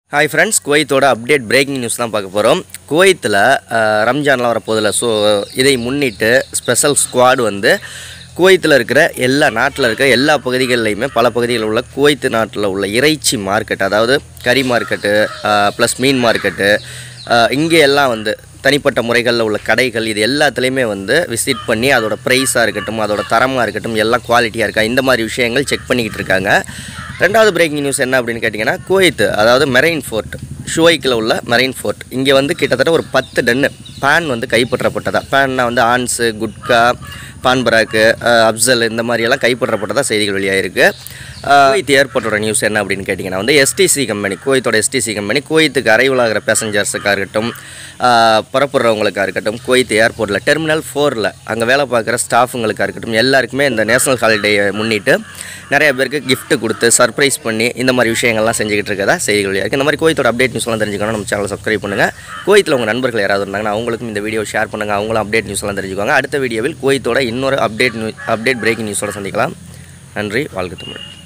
hi friends குவைத்தோட update breaking news தான் பார்க்க போகிறோம் குவைத்தில் ரம்ஜான்லாம் வரப்போதில்ல ஸோ இதை முன்னிட்டு ஸ்பெஷல் ஸ்குவாட் வந்து குவைத்தில் இருக்கிற எல்லா நாட்டில் இருக்கிற எல்லா பகுதிகளிலையுமே பல பகுதிகளில் உள்ள குவைத்து நாட்டில் உள்ள இறைச்சி மார்க்கெட் அதாவது கறி மார்க்கெட்டு ப்ளஸ் மீன் மார்க்கெட்டு இங்கே எல்லாம் வந்து தனிப்பட்ட முறைகளில் உள்ள கடைகள் இது எல்லாத்துலேயுமே வந்து விசிட் பண்ணி அதோட ப்ரைஸாக இருக்கட்டும் அதோட தரமாக இருக்கட்டும் எல்லாம் குவாலிட்டியாக இருக்கா இந்த மாதிரி விஷயங்கள் செக் பண்ணிக்கிட்டு இருக்காங்க ரெண்டாவது பிரேக்கிங் நியூஸ் என்ன அப்படின்னு கேட்டிங்கன்னா குவைத் அதாவது மெரைன் ஃபோர்ட் ஷுவைக்கில் உள்ள மெரைன் ஃபோர்ட் இங்கே வந்து கிட்டத்தட்ட ஒரு பத்து டன்னு பேன் வந்து கைப்பற்றப்பட்டதா பேன்னா வந்து ஆன்ஸு குட்கா பான்பராக்கு அஹ், அப்சல் இந்த மாதிரியெல்லாம் கைப்பற்றப்பட்டதா செய்திகள் வெளியாகிருக்கு குவைத் ஏர்போர்ட்டோட நியூஸ் என்ன அப்படின்னு கேட்டிங்கன்னா வந்து எஸ்டிசி கம்பெனி குவைத்தோட எஸ்டிசி கம்பெனி குவைத்துக்கு அரைவல் ஆகிற பேசஞ்சர்ஸுக்காக இருக்கட்டும் ஆஹ், புறப்படுறவங்களுக்காக இருக்கட்டும் குவைத் ஏர்போர்ட்டில் டெர்மினல் ஃபோரில் அங்கே வேலை பார்க்குற ஸ்டாஃபுங்களுக்காக இருக்கட்டும் எல்லாருக்குமே இந்த நேஷனல் ஹாலிடேயை முன்னிட்டு நிறைய பேருக்கு gift கொடுத்து சர்ப்ரைஸ் பண்ணி இந்த மாதிரி விஷயங்கள்லாம் செஞ்சுக்கிட்டு இருக்கதா செய்திகள் வெளியாக இருக்குது இந்த மாதிரி குவைத்தோட அப்டேட் நியூஸ்லாம் தெரிஞ்சுக்கணும் நம்ம சேனலை சப்ஸ்கிரைப் பண்ணுங்கள் குவைத்தில் உங்கள் நண்பர்கள் யாராவது இருந்தாங்கன்னா அவங்களுக்கும் இந்த வீடியோ ஷேர் பண்ணுங்கள் அவங்களும் அப்டேட் நியூஸ்லாம் தெரிஞ்சுக்குவாங்க அடுத்த வீடியோவில் குவைத்தோட இன்னொரு அப்டேட் நியூ அப்டேட் பிரேக்கிங் நியூஸோட சந்திக்கலாம் நன்றி வாழ்க தமிழ்